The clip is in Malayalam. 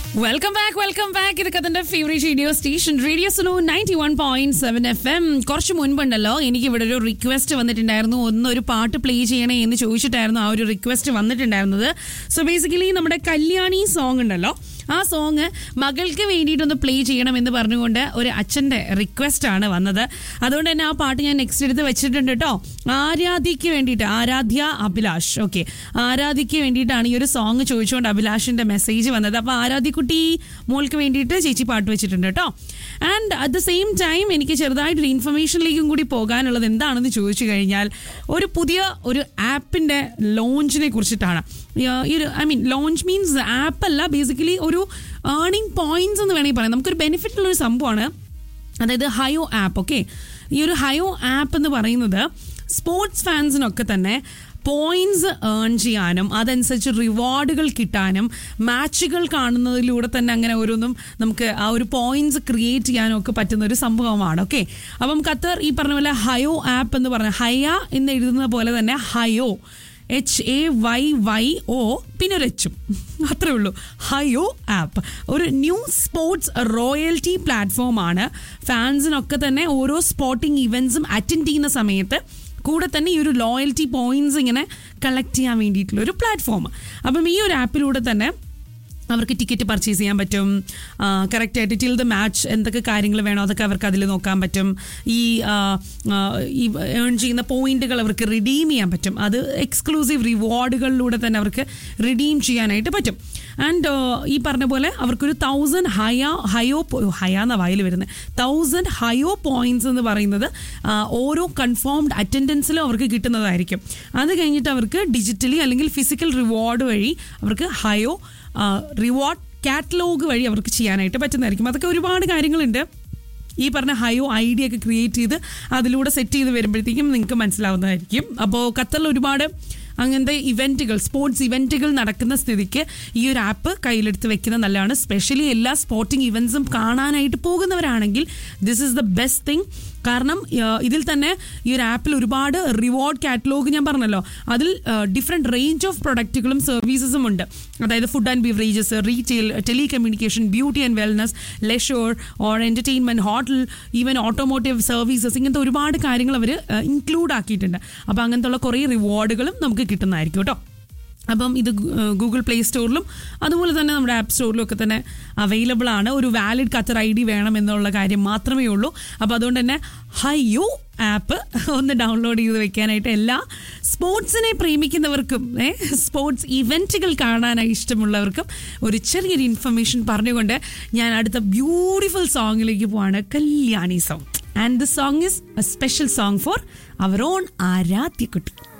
വെൽക്കം ബാക്ക് വെൽക്കം ബാക്ക് ഇതൊക്കെ തന്റെ favourite radio station radio Suno ninety one point seven F M കുറച്ച് മുൻപുണ്ടല്ലോ എനിക്ക് ഇവിടെ ഒരു റിക്വസ്റ്റ് വന്നിട്ടുണ്ടായിരുന്നു ഒന്ന് ഒരു പാട്ട് പ്ലേ ചെയ്യണേ എന്ന് ചോദിച്ചിട്ടായിരുന്നു ആ ഒരു റിക്വസ്റ്റ് വന്നിട്ടുണ്ടായിരുന്നത് സോ ബേസിക്കലി നമ്മുടെ കല്യാണി സോങ് ഉണ്ടല്ലോ ആ സോങ് മകൾക്ക് വേണ്ടിയിട്ടൊന്ന് പ്ലേ ചെയ്യണം എന്ന് പറഞ്ഞുകൊണ്ട് ഒരു അച്ഛന്റെ റിക്വസ്റ്റ് ആണ് വന്നത് അതുകൊണ്ട് തന്നെ ആ പാട്ട് ഞാൻ നെക്സ്റ്റ് എടുത്ത് വെച്ചിട്ടുണ്ട് കേട്ടോ ആരാധ്യക്ക് വേണ്ടിയിട്ട് ആരാധ്യ അഭിലാഷ് ഓക്കെ ആരാധ്യക്ക് വേണ്ടിയിട്ടാണ് ഈ ഒരു സോങ് ചോദിച്ചുകൊണ്ട് അഭിലാഷിന്റെ മെസ്സേജ് വന്നത് അപ്പൊ ആരാധ്യക്കുട്ടി മോൾക്ക് വേണ്ടിയിട്ട് ചേച്ചി പാട്ട് വെച്ചിട്ടുണ്ട് കേട്ടോ and at the same time എനിക്ക് ചെറുതായിട്ടൊരു ഇൻഫർമേഷനിലേക്കും കൂടി പോകാനുള്ളത് എന്താണെന്ന് ചോദിച്ചു കഴിഞ്ഞാൽ ഒരു പുതിയ ഒരു ആപ്പിന്റെ ലോഞ്ചിനെ കുറിച്ചിട്ടാണ് ഈ ഒരു I mean launch means app അല്ല ബേസിക്കലി ഒരു ഏർണിംഗ് പോയിന്റ്സ് എന്ന് വേണമെങ്കിൽ പറയാം നമുക്കൊരു ബെനിഫിറ്റ് ഉള്ള ഒരു സംഭവമാണ് അതായത് ഹയോ ആപ്പ് ഓക്കെ ഈ ഒരു ഹയോ ആപ്പ് എന്ന് പറയുന്നത് സ്പോർട്സ് ഫാൻസിനൊക്കെ തന്നെ പോയിന്റ്സ് ഏൺ ചെയ്യാനും അതനുസരിച്ച് റിവാർഡുകൾ കിട്ടാനും മാച്ചുകൾ കാണുന്നതിലൂടെ തന്നെ അങ്ങനെ ഓരോന്നും നമുക്ക് ആ ഒരു പോയിന്റ്സ് ക്രിയേറ്റ് ചെയ്യാനും ഒക്കെ പറ്റുന്ന ഒരു സംഭവമാണ് ഓക്കെ അപ്പം ഖത്തർ ഈ പറഞ്ഞ പോലെ ഹയോ ആപ്പ് എന്ന് പറഞ്ഞ ഹയ എന്ന് എഴുതുന്ന പോലെ തന്നെ Hayyo H A Y Y O പിന്നെ ഒരു എച്ചും അത്രേ ഉള്ളൂ ഹയോ ആപ്പ് ഒരു ന്യൂ സ്പോർട്സ് റോയൽറ്റി പ്ലാറ്റ്ഫോമാണ് ഫാൻസിനൊക്കെ തന്നെ ഓരോ സ്പോർട്ടിംഗ് ഇവൻറ്റ്സും അറ്റൻഡ് ചെയ്യുന്ന സമയത്ത് കൂടെ തന്നെ ഈ ഒരു ലോയൽറ്റി പോയിന്റ്സ് ഇങ്ങനെ കളക്ട് ചെയ്യാൻ വേണ്ടിയിട്ടുള്ള ഒരു പ്ലാറ്റ്ഫോം അപ്പം ഈ ഒരു ആപ്പിലൂടെ തന്നെ അവർക്ക് ടിക്കറ്റ് പർച്ചേസ് ചെയ്യാൻ പറ്റും കറക്റ്റായിട്ട് ടിൽ ദ മാച്ച് എന്തൊക്കെ കാര്യങ്ങൾ വേണോ അതൊക്കെ അവർക്ക് അതിൽ നോക്കാൻ പറ്റും ഈ ആ, ആ, ഈ ഏൺ ചെയ്യുന്ന പോയിന്റുകൾ അവർക്ക് റിഡീം ചെയ്യാൻ പറ്റും അത് എക്സ്ക്ലൂസീവ് റിവാർഡുകളിലൂടെ തന്നെ അവർക്ക് റിഡീം ചെയ്യാനായിട്ട് പറ്റും ആൻഡ് ഈ പറഞ്ഞ പോലെ അവർക്കൊരു തൗസൻഡ് ഹയ ഹയോ ഹയ എന്ന വായിൽ വരുന്നത് തൗസൻഡ് ഹയോ പോയിന്റ്സ് എന്ന് പറയുന്നത് ആ, ഓരോ കൺഫേംഡ് അറ്റൻഡൻസിലും അവർക്ക് കിട്ടുന്നതായിരിക്കും അത് കഴിഞ്ഞിട്ട് അവർക്ക് ഡിജിറ്റലി അല്ലെങ്കിൽ ഫിസിക്കൽ റിവാർഡ് വഴി അവർക്ക് ഹയോ റിവാർഡ് കാറ്റലോഗ് വഴി അവർക്ക് ചെയ്യാനായിട്ട് പറ്റുന്നതായിരിക്കും അതൊക്കെ ഒരുപാട് കാര്യങ്ങളുണ്ട് ഈ പറഞ്ഞ ഹയോ ഐഡിയ ഒക്കെ ക്രിയേറ്റ് ചെയ്ത് അതിലൂടെ സെറ്റ് ചെയ്ത് വരുമ്പോഴത്തേക്കും നിങ്ങൾക്ക് മനസ്സിലാവുന്നതായിരിക്കും അപ്പോൾ ഖത്തറിൽ ഒരുപാട് അങ്ങനത്തെ ഇവൻറ്റുകൾ സ്പോർട്സ് ഇവൻറ്റുകൾ നടക്കുന്ന സ്ഥിതിക്ക് ഈ ഒരു ആപ്പ് കയ്യിലെടുത്ത് വെക്കുന്നത് നല്ലതാണ് സ്പെഷ്യലി എല്ലാ സ്പോർട്ടിംഗ് ഇവൻറ്റ്സും കാണാനായിട്ട് പോകുന്നവരാണെങ്കിൽ this is the best thing കാരണം ആ, ഇതിൽ തന്നെ ഈ ഒരു ആപ്പിൽ ഒരുപാട് റിവാർഡ് കാറ്റലോഗ് ഞാൻ പറഞ്ഞല്ലോ അതിൽ ഡിഫറെൻറ്റ് റേഞ്ച് ഓഫ് പ്രൊഡക്റ്റുകളും സർവീസസും ഉണ്ട് അതായത് food and beverages retail telecommunication beauty and wellness leisure or entertainment hotel even automotive services ഇങ്ങനത്തെ ഒരുപാട് കാര്യങ്ങൾ അവർ ഇൻക്ലൂഡ് ആക്കിയിട്ടുണ്ട് അപ്പോൾ അങ്ങനത്തെ ഉള്ള കുറേ റിവാർഡുകളും നമുക്ക് കിട്ടുന്നതായിരിക്കും കേട്ടോ അപ്പം ഇത് ഗൂഗിൾ പ്ലേ സ്റ്റോറിലും അതുപോലെ തന്നെ നമ്മുടെ ആപ്പ് സ്റ്റോറിലും ഒക്കെ തന്നെ അവൈലബിൾ ആണ് ഒരു വാലിഡ് ഖത്തർ ഐ ഡി വേണം എന്നുള്ള കാര്യം മാത്രമേ ഉള്ളൂ അപ്പോൾ അതുകൊണ്ട് തന്നെ ഹയ്യോ ആപ്പ് ഒന്ന് ഡൗൺലോഡ് ചെയ്ത് വെക്കാനായിട്ട് എല്ലാ സ്പോർട്സിനെ പ്രേമിക്കുന്നവർക്കും ഏ, സ്പോർട്സ് ഇവൻറ്റുകൾ കാണാനായി ഇഷ്ടമുള്ളവർക്കും ഒരു ചെറിയൊരു ഇൻഫർമേഷൻ പറഞ്ഞുകൊണ്ട് ഞാൻ അടുത്ത ബ്യൂട്ടിഫുൾ സോങ്ങിലേക്ക് പോവാണ് Kalyani song and the song is a special song for our own ആരാധ്യക്കുട്ടി